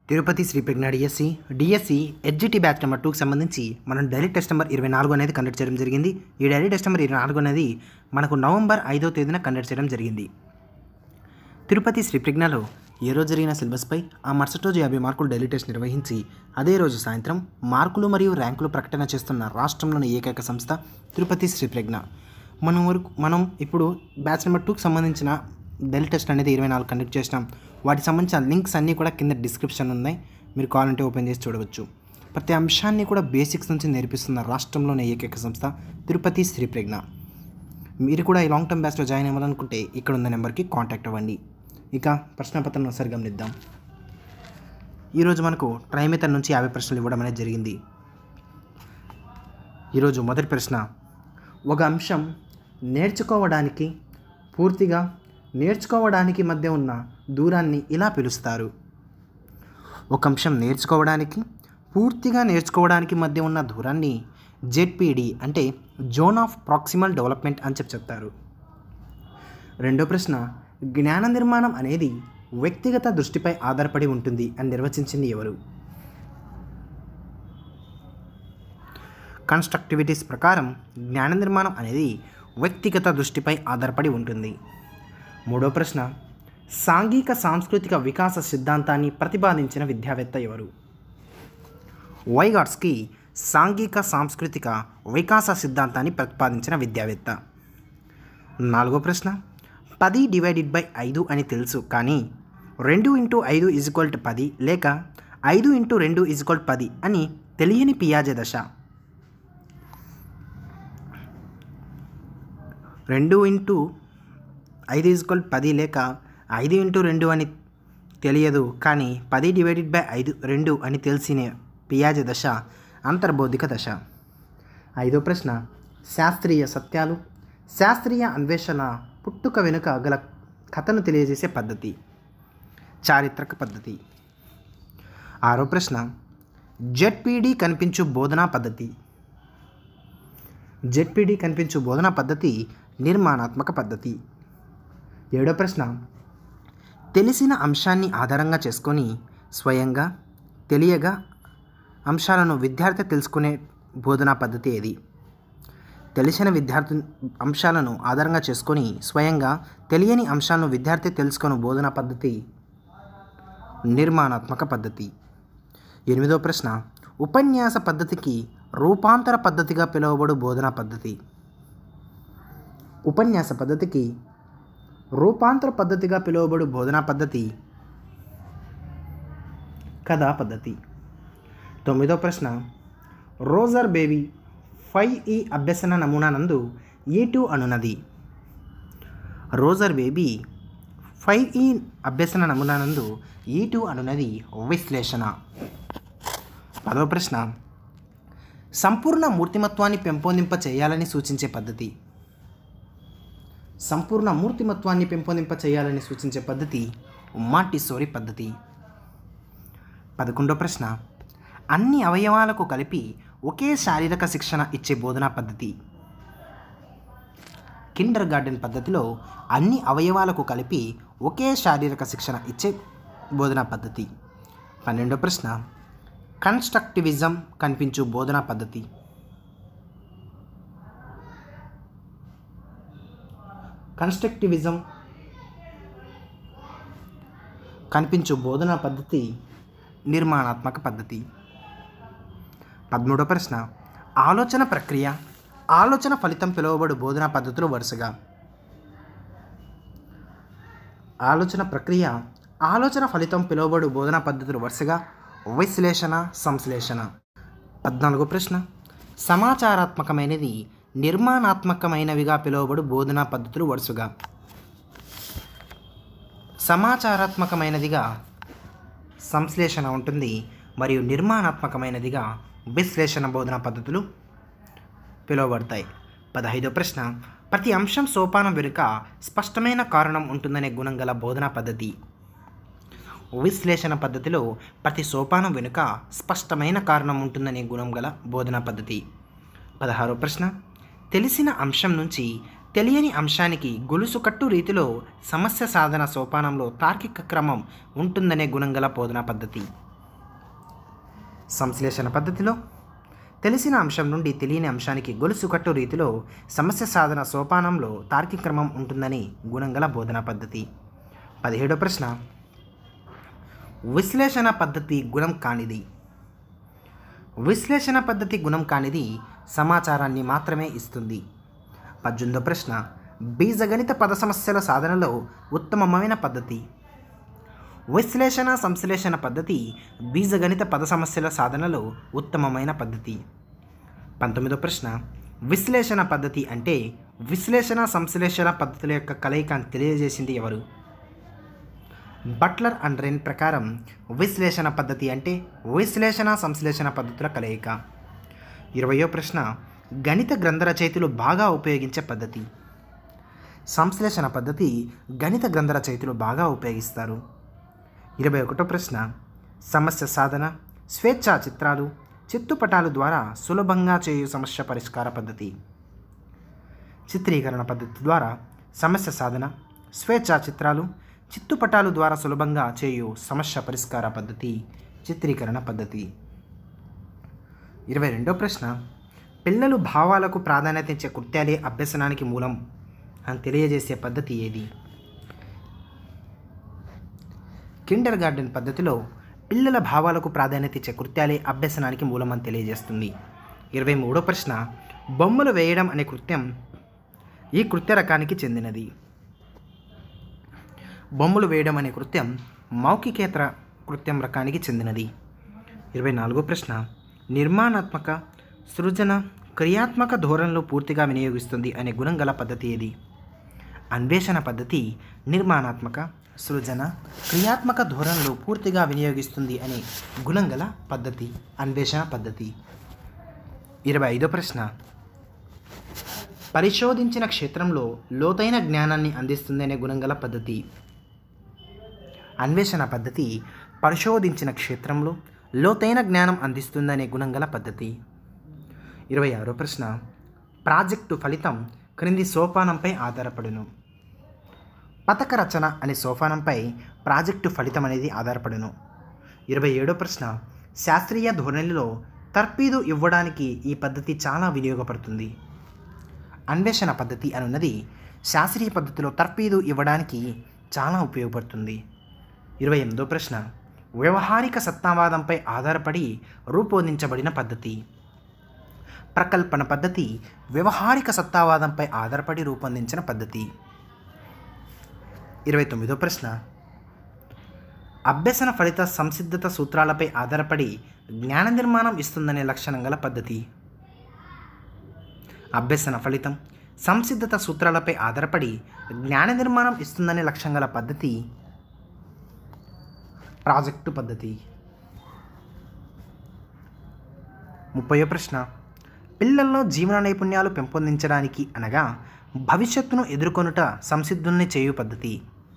Tirupati Shri Pragna DSC DSC HGT batch number టూకి సంబంధించి మనం డైలీ టెస్ట్ నెంబర్ ఇరవై నాలుగు అనేది కండక్ట్ చేయడం జరిగింది ఈ డైలీ టెస్ట్ నెంబర్ ఇరవై నాలుగు అనేది మనకు నవంబర్ ఐదో తేదీన కండక్ట్ చేయడం జరిగింది తిరుపతి శ్రీ ప్రజ్ఞలో ఏ రోజు జరిగిన సిలబస్పై ఆ మరుసటి రోజు యాభై మార్కులు డైలీ టెస్ట్ నిర్వహించి అదే రోజు సాయంత్రం మార్కులు మరియు ర్యాంకులు ప్రకటన చేస్తున్న రాష్ట్రంలోని ఏకైక సంస్థ తిరుపతి శ్రీ ప్రజ్ఞ మనం వరకు మనం ఇప్పుడు బ్యాచ్ నెంబర్ టూకి సంబంధించిన డైలీ టెస్ట్ అనేది ఇరవై నాలుగు కండక్ట్ చేసినాం వాటికి సంబంధించిన లింక్స్ అన్నీ కూడా కింద డిస్క్రిప్షన్ ఉన్నాయి మీరు కావాలంటే ఓపెన్ చేసి చూడవచ్చు ప్రతి అంశాన్ని కూడా బేసిక్స్ నుంచి నేర్పిస్తున్న రాష్ట్రంలోని ఏకైక సంస్థ తిరుపతి శ్రీ ప్రజ్ఞ మీరు కూడా ఈ లాంగ్ టర్మ్ బ్యాచ్లో జాయిన్ అవ్వాలనుకుంటే ఇక్కడ ఉన్న నెంబర్కి కాంటాక్ట్ అవ్వండి ఇక ప్రశ్నపత్రం ఒకసారి గమనిద్దాం ఈరోజు మనకు ట్రైమేతర్ నుంచి యాభై ప్రశ్నలు ఇవ్వడం అనేది జరిగింది ఈరోజు మొదటి ప్రశ్న ఒక అంశం నేర్చుకోవడానికి పూర్తిగా నేర్చుకోవడానికి మధ్య ఉన్న దూరాన్ని ఇలా పిలుస్తారు ఒక అంశం నేర్చుకోవడానికి పూర్తిగా నేర్చుకోవడానికి మధ్య ఉన్న దూరాన్ని జెడ్పీడి అంటే జోన్ ఆఫ్ ప్రాక్సిమల్ డెవలప్మెంట్ అని చెప్పి చెప్తారు రెండో ప్రశ్న జ్ఞాన నిర్మాణం అనేది వ్యక్తిగత దృష్టిపై ఆధారపడి ఉంటుంది అని నిర్వచించింది ఎవరు కన్స్ట్రక్టివిటీస్ ప్రకారం జ్ఞాన నిర్మాణం అనేది వ్యక్తిగత దృష్టిపై ఆధారపడి ఉంటుంది మూడో ప్రశ్న సాంఘిక సాంస్కృతిక వికాస సిద్ధాంతాన్ని ప్రతిపాదించిన విద్యావేత్త ఎవరు వైగాట్స్కి సాంఘిక సాంస్కృతిక వికాస సిద్ధాంతాన్ని ప్రతిపాదించిన విద్యావేత్త నాలుగో ప్రశ్న పది డివైడెడ్ బై ఐదు అని తెలుసు కానీ రెండు ఇంటూ ఐదు ఈజ్వల్ టు పది లేక ఐదు ఇంటూ రెండు ఈజ్వల్ పది అని తెలియని పియాజే దశ రెండు ఇంటూ ఐదు ఈజ్వల్ పది లేక ఐదు ఇంటూ రెండు అని తెలియదు కానీ పది డివైడెడ్ బై ఐదు రెండు అని తెలిసిన పియాజే దశ అంతర్బౌద్ధిక దశ ఐదో ప్రశ్న శాస్త్రీయ సత్యాలు శాస్త్రీయ అన్వేషణ పుట్టుక వెనుక గల కథను తెలియజేసే పద్ధతి చారిత్రక పద్ధతి ఆరో ప్రశ్న జెడ్పీడి కనిపించు బోధనా పద్ధతి జెడ్పీడి కనిపించు బోధనా పద్ధతి నిర్మాణాత్మక పద్ధతి ఏడో ప్రశ్న తెలిసిన అంశాన్ని ఆధారంగా చేసుకొని స్వయంగా తెలియగా అంశాలను విద్యార్థి తెలుసుకునే బోధనా పద్ధతి ఏది తెలిసిన విద్యార్థి అంశాలను ఆధారంగా చేసుకొని స్వయంగా తెలియని అంశాలను విద్యార్థి తెలుసుకునే బోధనా పద్ధతి నిర్మాణాత్మక పద్ధతి ఎనిమిదో ప్రశ్న ఉపన్యాస పద్ధతికి రూపాంతర పద్ధతిగా పిలువబడు బోధనా పద్ధతి ఉపన్యాస పద్ధతికి రూపాంతర పద్ధతిగా పిలువబడు బోధనా పద్ధతి కథా పద్ధతి తొమ్మిదో ప్రశ్న రోజర్ బేబీ ఫైవ్ ఈ అభ్యసన నమూనా నందు ఈ టూ అనున్నది రోజర్ బేబీ ఫైవ్ ఈ అభ్యసన నమూనా నందు ఈ టూ అనున్నది విశ్లేషణ పదవ ప్రశ్న సంపూర్ణ మూర్తిమత్వాన్ని పెంపొందింప చేయాలని సూచించే పద్ధతి సంపూర్ణ మూర్తిమత్వాన్ని పెంపొందింప చేయాలని సూచించే పద్ధతి మాంటిసోరి పద్ధతి పదకొండో ప్రశ్న అన్ని అవయవాలకు కలిపి ఒకే శారీరక శిక్షణ ఇచ్చే బోధనా పద్ధతి కిండర్ గార్డెన్ పద్ధతిలో అన్ని అవయవాలకు కలిపి ఒకే శారీరక శిక్షణ ఇచ్చే బోధనా పద్ధతి పన్నెండో ప్రశ్న కన్స్ట్రక్టివిజం కనిపించు బోధనా పద్ధతి కన్స్ట్రక్టివిజం కనిపించు బోధనా పద్ధతి నిర్మాణాత్మక పద్ధతి పదమూడో ప్రశ్న ఆలోచన ప్రక్రియ ఆలోచన ఫలితం పిలువబడు బోధనా పద్ధతులు వరుసగా ఆలోచన ప్రక్రియ ఆలోచన ఫలితం పిలువబడు బోధనా పద్ధతులు వరుసగా విశ్లేషణ సంశ్లేషణ పద్నాలుగో ప్రశ్న సమాచారాత్మకమైనది నిర్మాణాత్మకమైనవిగా పిలువబడు బోధనా పద్ధతులు వరుసగా సమాచారాత్మకమైనదిగా సంశ్లేషణ ఉంటుంది మరియు నిర్మాణాత్మకమైనదిగా విశ్లేషణ బోధనా పద్ధతులు పిలువబడతాయి పదహైదో ప్రశ్న ప్రతి అంశం సోపానం వెనుక స్పష్టమైన కారణం ఉంటుందనే గుణం గల బోధనా పద్ధతి విశ్లేషణ పద్ధతిలో ప్రతి సోపానం వెనుక స్పష్టమైన కారణం ఉంటుందనే గుణం గల బోధనా పద్ధతి పదహారో ప్రశ్న తెలిసిన అంశం నుంచి తెలియని అంశానికి గొలుసు కట్టు రీతిలో సమస్య సాధన సోపానంలో తార్కిక క్రమం ఉంటుందనే గుణం గల బోధనా పద్ధతి సంశ్లేషణ పద్ధతిలో తెలిసిన అంశం నుండి తెలియని అంశానికి గొలుసు కట్టు రీతిలో సమస్య సాధన సోపానంలో తార్కిక క్రమం ఉంటుందని గుణంగల బోధనా పద్ధతి పదిహేడో ప్రశ్న విశ్లేషణ పద్ధతి గుణం కానిది విశ్లేషణ పద్ధతి గుణం కానిది సమాచారాన్ని మాత్రమే ఇస్తుంది పద్దెనిమిదో ప్రశ్న బీజగణిత పద సమస్యల సాధనలో ఉత్తమమైన పద్ధతి విశ్లేషణ సంశ్లేషణ పద్ధతి బీజగణిత పద సమస్యల సాధనలో ఉత్తమమైన పద్ధతి పంతొమ్మిదో ప్రశ్న విశ్లేషణ పద్ధతి అంటే విశ్లేషణ సంశ్లేషణ పద్ధతుల యొక్క కలయిక అని తెలియజేసింది ఎవరు బట్లర్ అండ్ రెన్ ప్రకారం విశ్లేషణ పద్ధతి అంటే విశ్లేషణ సంశ్లేషణ పద్ధతుల కలయిక ఇరవయో ప్రశ్న గణిత గ్రంథ రచయితలు బాగా ఉపయోగించే పద్ధతి సంశ్లేషణ పద్ధతి గణిత గ్రంథ రచయితలు బాగా ఉపయోగిస్తారు ఇరవై ఒకటో ప్రశ్న సమస్య సాధన స్వేచ్ఛా చిత్రాలు చిత్తుపటాలు ద్వారా సులభంగా చేయు సమస్య పరిష్కార పద్ధతి చిత్రీకరణ పద్ధతి ద్వారా సమస్య సాధన స్వేచ్ఛా చిత్రాలు చిత్తుపటాలు ద్వారా సులభంగా చేయు సమస్య పరిష్కార పద్ధతి చిత్రీకరణ పద్ధతి ఇరవై రెండో ప్రశ్న పిల్లలు భావాలకు ప్రాధాన్యత ఇచ్చే కృత్యాలే అభ్యసనానికి మూలం అని తెలియజేసే పద్ధతి ఏది కిండర్ గార్డెన్ పద్ధతిలో పిల్లల భావాలకు ప్రాధాన్యత ఇచ్చే కృత్యాలే అభ్యసనానికి మూలమని తెలియజేస్తుంది ఇరవై మూడో ప్రశ్న బొమ్మలు వేయడం అనే కృత్యం ఈ కృత్య రకానికి చెందినది బొమ్మలు వేయడం అనే కృత్యం మౌఖికేతర కృత్యం రకానికి చెందినది ఇరవై నాలుగో ప్రశ్న నిర్మాణాత్మక సృజన క్రియాత్మక ధోరణిలో పూర్తిగా వినియోగిస్తుంది అనే గుణం గల పద్ధతి ఏది అన్వేషణ పద్ధతి నిర్మాణాత్మక సృజన క్రియాత్మక ధోరణిలో పూర్తిగా వినియోగిస్తుంది అనే గుణం గల పద్ధతి అన్వేషణ పద్ధతి ఇరవై ఐదో ప్రశ్న పరిశోధించిన క్షేత్రంలో లోతైన జ్ఞానాన్ని అందిస్తుంది అనే గుణం గల పద్ధతి అన్వేషణ పద్ధతి పరిశోధించిన క్షేత్రంలో లోతైన జ్ఞానం అందిస్తుందనే గుణం గల పద్ధతి ఇరవై ఆరో ప్రశ్న ప్రాజెక్టు ఫలితం క్రింది సోపానంపై ఆధారపడును పథక రచన అనే సోపానంపై ప్రాజెక్టు ఫలితం అనేది ఆధారపడును ఇరవై ఏడో ప్రశ్న శాస్త్రీయ ధోరణిలో తర్పీదు ఇవ్వడానికి ఈ పద్ధతి చాలా వినియోగపడుతుంది అన్వేషణ పద్ధతి అనున్నది శాస్త్రీయ పద్ధతిలో తర్పీదు ఇవ్వడానికి చాలా ఉపయోగపడుతుంది ఇరవై ఎనిమిదో ప్రశ్న వ్యవహారిక సత్తావాదంపై ఆధారపడి రూపొందించబడిన పద్ధతి ప్రకల్పన పద్ధతి వ్యవహారిక సత్తావాదంపై ఆధారపడి రూపొందించిన పద్ధతి ఇరవై తొమ్మిదో ప్రశ్న అభ్యసన ఫలిత సంసిద్ధత సూత్రాలపై ఆధారపడి జ్ఞాన నిర్మాణం ఇస్తుందనే లక్షణం గల పద్ధతి అభ్యసన ఫలితం సంసిద్ధత సూత్రాలపై ఆధారపడి జ్ఞాన నిర్మాణం ఇస్తుందనే లక్ష్యం గల పద్ధతి ప్రాజెక్టు పద్ధతి ముప్పయో ప్రశ్న పిల్లల్లో జీవన నైపుణ్యాలు పెంపొందించడానికి అనగా భవిష్యత్తును ఎదుర్కొనుట సంసిద్ధుల్ని చేయు పద్ధతి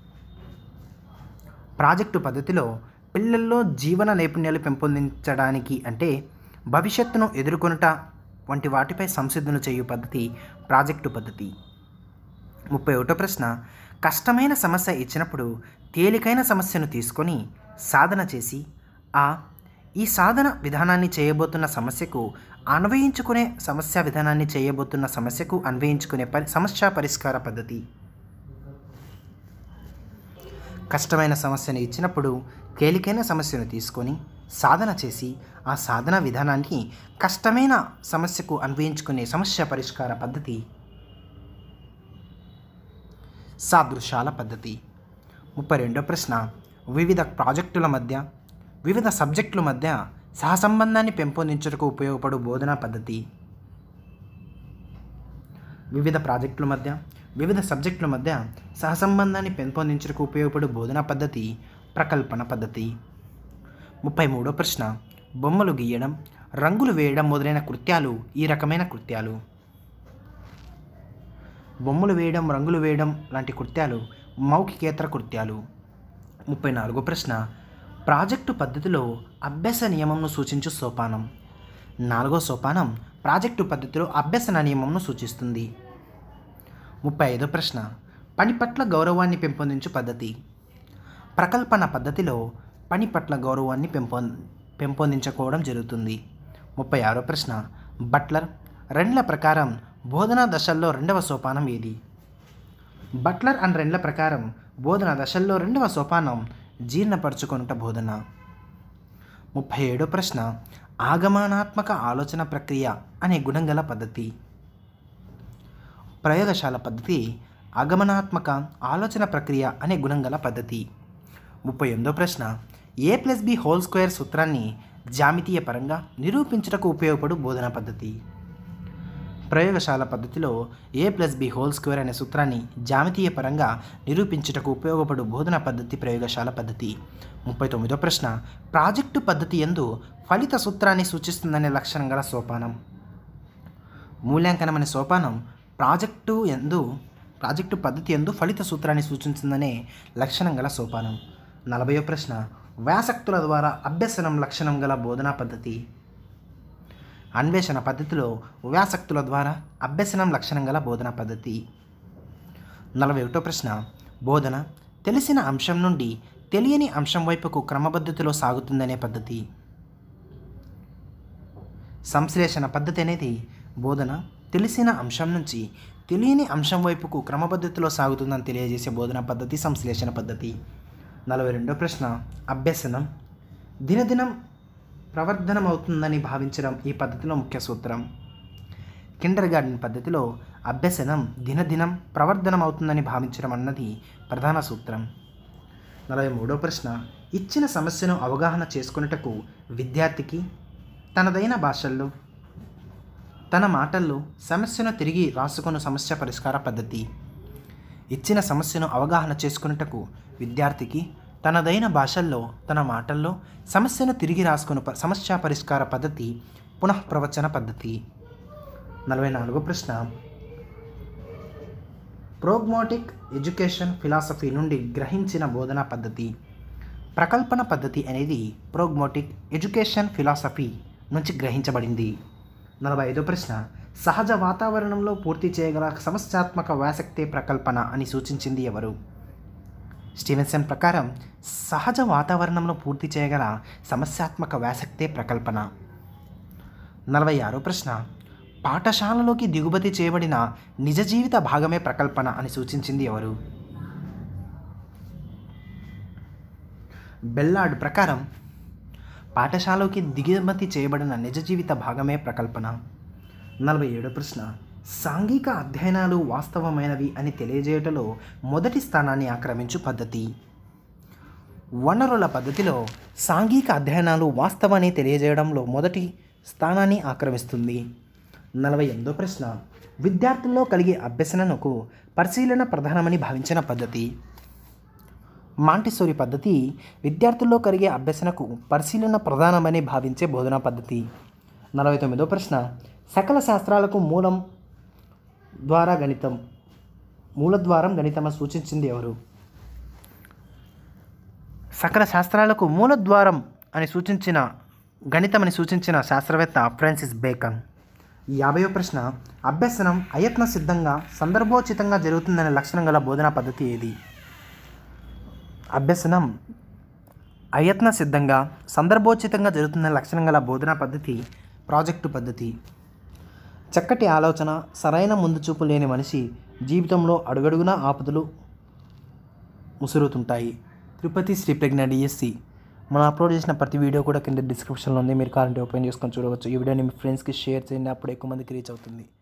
ప్రాజెక్టు పద్ధతిలో పిల్లల్లో జీవన నైపుణ్యాలు పెంపొందించడానికి అంటే భవిష్యత్తును ఎదుర్కొనుట వంటి వాటిపై సంసిద్ధులు చేయు పద్ధతి ప్రాజెక్టు పద్ధతి ముప్పై ఒకటో ప్రశ్న కష్టమైన సమస్య ఇచ్చినప్పుడు తేలికైన సమస్యను తీసుకొని సాధన చేసి ఆ ఈ సాధన విధానాన్ని చేయబోతున్న సమస్యకు అన్వయించుకునే సమస్య విధానాన్ని చేయబోతున్న సమస్యకు అన్వయించుకునే పరి సమస్య పరిష్కార పద్ధతి కష్టమైన సమస్యను ఇచ్చినప్పుడు తేలికైన సమస్యను తీసుకొని సాధన చేసి ఆ సాధన విధానాన్ని కష్టమైన సమస్యకు అన్వయించుకునే సమస్య పరిష్కార పద్ధతి సాదృశాల పద్ధతి ముప్పై రెండో ప్రశ్న వివిధ ప్రాజెక్టుల మధ్య వివిధ సబ్జెక్టుల మధ్య సహసంబంధాన్ని పెంపొందించుటకు ఉపయోగపడు బోధనా పద్ధతి వివిధ ప్రాజెక్టుల మధ్య వివిధ సబ్జెక్టుల మధ్య సహసంబంధాన్ని పెంపొందించుటకు ఉపయోగపడు బోధనా పద్ధతి ప్రకల్పన పద్ధతి ముప్పై మూడో ప్రశ్న బొమ్మలు గీయడం రంగులు వేయడం మొదలైన కృత్యాలు ఈ రకమైన కృత్యాలు బొమ్మలు వేయడం రంగులు వేయడం లాంటి కృత్యాలు మౌఖికేతర కృత్యాలు ముప్పై నాలుగో ప్రశ్న ప్రాజెక్టు పద్ధతిలో అభ్యాస నియమంను సూచించు సోపానం నాలుగో సోపానం ప్రాజెక్టు పద్ధతిలో అభ్యసన నియమంను సూచిస్తుంది ముప్పై ఐదో ప్రశ్న పని పట్ల గౌరవాన్ని పెంపొందించు పద్ధతి ప్రకల్పన పద్ధతిలో పని పట్ల గౌరవాన్ని పెంపొం పెంపొందించుకోవడం జరుగుతుంది ముప్పై ఆరో ప్రశ్న బట్లర్ రెండ్ల ప్రకారం బోధనా దశల్లో రెండవ సోపానం ఏది బట్లర్ అండ్ రెండ్ల ప్రకారం బోధన దశల్లో రెండవ సోపానం జీర్ణపరచుకొనుట బోధన ముప్పై ఏడో ప్రశ్న ఆగమనాత్మక ఆలోచన ప్రక్రియ అనే గుణం గల పద్ధతి ప్రయోగశాల పద్ధతి ఆగమనాత్మక ఆలోచన ప్రక్రియ అనే గుణం గల పద్ధతి ముప్పై ఎనిమిదో ప్రశ్న A plus B whole square సూత్రాన్ని జామితీయ పరంగా నిరూపించుటకు ఉపయోగపడు బోధనా పద్ధతి ప్రయోగశాల పద్ధతిలో A plus B whole square అనే సూత్రాన్ని జామితీయ పరంగా నిరూపించుటకు ఉపయోగపడు బోధనా పద్ధతి ప్రయోగశాల పద్ధతి ముప్పై తొమ్మిదో ప్రశ్న ప్రాజెక్టు పద్ధతి ఎందు ఫలిత సూత్రాన్ని సూచిస్తుందనే లక్షణం గల సోపానం మూల్యాంకనం అనే సోపానం ప్రాజెక్టు ఎందు ప్రాజెక్టు పద్ధతి ఎందు ఫలిత సూత్రాన్ని సూచించిందనే లక్షణం గల సోపానం నలభయో ప్రశ్న వ్యాసక్తుల ద్వారా అభ్యసనం లక్షణం గల బోధనా పద్ధతి అన్వేషణ పద్ధతిలో వ్యాసక్తుల ద్వారా అభ్యసనం లక్షణం గల బోధనా పద్ధతి నలభై ఒకటో ప్రశ్న బోధన తెలిసిన అంశం నుండి తెలియని అంశం వైపుకు క్రమపద్ధతిలో సాగుతుందనే పద్ధతి సంశ్లేషణ పద్ధతి అనేది బోధన తెలిసిన అంశం నుంచి తెలియని అంశం వైపుకు క్రమపద్ధతిలో సాగుతుందని తెలియజేసే బోధనా పద్ధతి సంశ్లేషణ పద్ధతి నలభై రెండో ప్రశ్న అభ్యసనం దినదినం ప్రవర్ధనమవుతుందని భావించడం ఈ పద్ధతిలో ముఖ్య సూత్రం కిండర్ గార్డెన్ పద్ధతిలో అభ్యసనం దినదినం ప్రవర్ధనమవుతుందని భావించడం అన్నది ప్రధాన సూత్రం నలభై మూడో ప్రశ్న ఇచ్చిన సమస్యను అవగాహన చేసుకున్నటకు విద్యార్థికి తనదైన భాషల్లో తన మాటల్లో సమస్యను తిరిగి రాసుకున్న సమస్య పరిష్కార పద్ధతి ఇచ్చిన సమస్యను అవగాహన చేసుకున్నటకు విద్యార్థికి తనదైన భాషల్లో తన మాటల్లో సమస్యను తిరిగి రాసుకున్న ప- సమస్య పరిష్కార పద్ధతి పునఃప్రవచన పద్ధతి నలభై నాలుగో ప్రశ్న ప్రోగ్మాటిక్ ఎడ్యుకేషన్ ఫిలాసఫీ నుండి గ్రహించిన బోధనా పద్ధతి ప్రకల్పన పద్ధతి అనేది ప్రోగ్మాటిక్ ఎడ్యుకేషన్ ఫిలాసఫీ నుంచి గ్రహించబడింది నలభై ఐదో ప్రశ్న సహజ వాతావరణంలో పూర్తి చేయగల సమస్యాత్మక వ్యాసక్తే ప్రకల్పన అని సూచించింది ఎవరు స్టీవెన్సన్ ప్రకారం సహజ వాతావరణంలో పూర్తి చేయగల సమస్యాత్మక వ్యాసక్తే ప్రకల్పన నలభై ఆరో ప్రశ్న పాఠశాలలోకి దిగుమతి చేయబడిన నిజ జీవిత భాగమే ప్రకల్పన అని సూచించింది ఎవరు బెల్లాడ్ ప్రకారం పాఠశాలలోకి దిగుమతి చేయబడిన నిజ జీవిత భాగమే ప్రకల్పన నలభై ఏడో ప్రశ్న సాంఘిక అధ్యయనాలు వాస్తవమైనవి అని తెలియజేయటలో మొదటి స్థానాన్ని ఆక్రమించు పద్ధతి వనరుల పద్ధతిలో సాంఘిక అధ్యయనాలు వాస్తవాన్ని తెలియజేయడంలో మొదటి స్థానాన్ని ఆక్రమిస్తుంది నలభై ఎనిమిదో ప్రశ్న విద్యార్థుల్లో కలిగే అభ్యసనకు పరిశీలన ప్రధానమని భావించిన పద్ధతి మాంటిసోరి పద్ధతి విద్యార్థుల్లో కలిగే అభ్యసనకు పరిశీలన ప్రధానమని భావించే బోధనా పద్ధతి నలభై తొమ్మిదో ప్రశ్న సకల శాస్త్రాలకు మూలం ద్వారా గణితం మూలద్వారం గణితమని సూచించింది ఎవరు సకల శాస్త్రాలకు మూలద్వారం అని సూచించిన గణితమని సూచించిన శాస్త్రవేత్త ఫ్రాన్సిస్ బేకన్ యాభయో ప్రశ్న అభ్యసనం అయత్న సిద్ధంగా సందర్భోచితంగా జరుగుతుందనే లక్షణం గల బోధనా పద్ధతి ఏది అభ్యసనం అయత్న సిద్ధంగా సందర్భోచితంగా జరుగుతున్న లక్షణం గల బోధనా పద్ధతి ప్రాజెక్టు పద్ధతి చక్కటి ఆలోచన సరైన ముందు చూపు లేని మనిషి జీవితంలో అడుగడుగునా ఆపదలు ముసురుతుంటాయి తిరుపతి శ్రీ ప్రజ్ఞ డిఎస్సి మనం అప్లోడ్ చేసిన ప్రతి వీడియో కూడా కింద డిస్క్రిప్షన్లో ఉంది మీరు కావాలంటే ఓపెన్ చేసుకొని చూడవచ్చు ఈ వీడియోని మీ ఫ్రెండ్స్కి షేర్ చేయండి అప్పుడు ఎక్కువ మందికి రీచ్ అవుతుంది